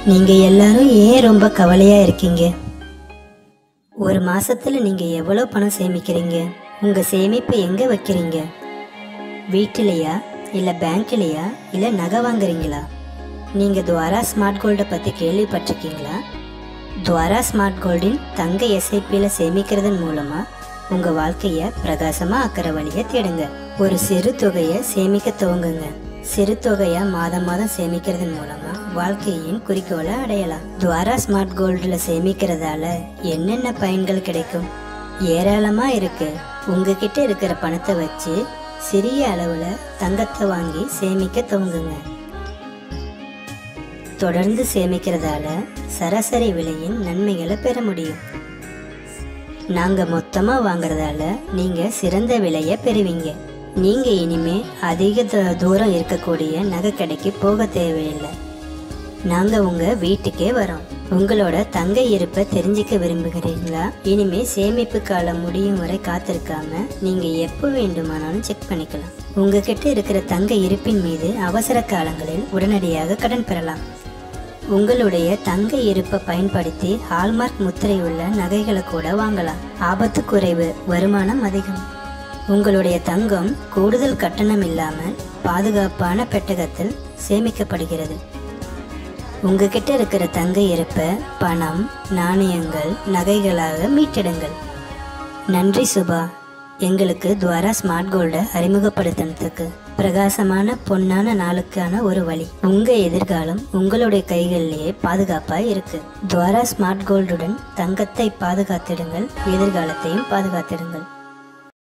நீங்க எல்லாரும் ஏன் ரொம்ப கவலையா இருக்கீங்க ஒரு மாசத்துல நீங்க எவ்வளவு பணம் சேமிக்கிறீங்க உங்க சேமிப்பை எங்க வைக்கிறீங்க வீட்டிலையா இல்ல பேங்க்லயா இல்ல நகை வாங்குறீங்களா நீங்க துவாரா ஸ்மார்ட் கோல்டை பத்தி கேள்விப்பட்டிருக்கீங்களா துவாரா ஸ்மார்ட் கோல்டின் தங்க எஸ்ஐபியில சேமிக்கிறதன் மூலமா உங்க வாழ்க்கைய பிரகாசமா ஆக்கிற வழியை தேடுங்க ஒரு சிறு தொகையை சேமிக்க துவங்குங்க சிறு தொகையா மாதம் மாதம் சேமிக்கிறதன் மூலமா வாழ்க்கையின் குறிக்கோளை அடையலாம் துவாரா ஸ்மார்ட் கோல்டுல சேமிக்கிறதால என்னென்ன பயன்கள் கிடைக்கும் ஏராளமா இருக்கு உங்ககிட்ட இருக்கிற பணத்தை வச்சு சிறிய அளவுல தங்கத்தை வாங்கி சேமிக்க துவங்குங்க தொடர்ந்து சேமிக்கிறதால சராசரி விலையின் நன்மைகளை பெற முடியும் நாங்க மொத்தமா வாங்குறதால நீங்க சிறந்த விலையை பெறுவீங்க நீங்க இனிமே அதிக த- தூரம் இருக்கக்கூடிய நகை கடைக்கு போக தேவையில்லை நாங்க உங்க வீட்டுக்கே வரோம் உங்களோட தங்க இருப்பை தெரிஞ்சுக்க விரும்புகிறீங்களா இனிமே சேமிப்பு காலம் முடியும் வரை காத்திருக்காம நீங்க எப்போ வேண்டுமானாலும் செக் பண்ணிக்கலாம் உங்ககிட்ட இருக்கிற தங்க இருப்பின் மீது அவசர காலங்களில் உடனடியாக கடன் பெறலாம் உங்களுடைய தங்க இருப்பை பயன்படுத்தி ஹால்மார்க் முத்திரையுள்ள நகைகளை கூட வாங்கலாம் ஆபத்து குறைவு வருமானம் அதிகம் உங்களுடைய தங்கம் கூடுதல் கட்டணம் இல்லாமல் பாதுகாப்பான பெட்டகத்தில் சேமிக்கப்படுகிறது உங்ககிட்ட இருக்கிற தங்க இருப்பை பணம் நாணயங்கள் நகைகளாக மீட்டெடுங்கள் நன்றி சுபா எங்களுக்கு துவாரா ஸ்மார்ட் கோல்டை அறிமுகப்படுத்தினதுக்கு பிரகாசமான பொன்னான நாளுக்கான ஒரு வழி உங்க எதிர்காலம் உங்களுடைய கைகளிலேயே பாதுகாப்பா இருக்கு துவாரா ஸ்மார்ட் கோல்டுடன் தங்கத்தை பாதுகாத்திடுங்கள் எதிர்காலத்தையும் பாதுகாத்திடுங்கள்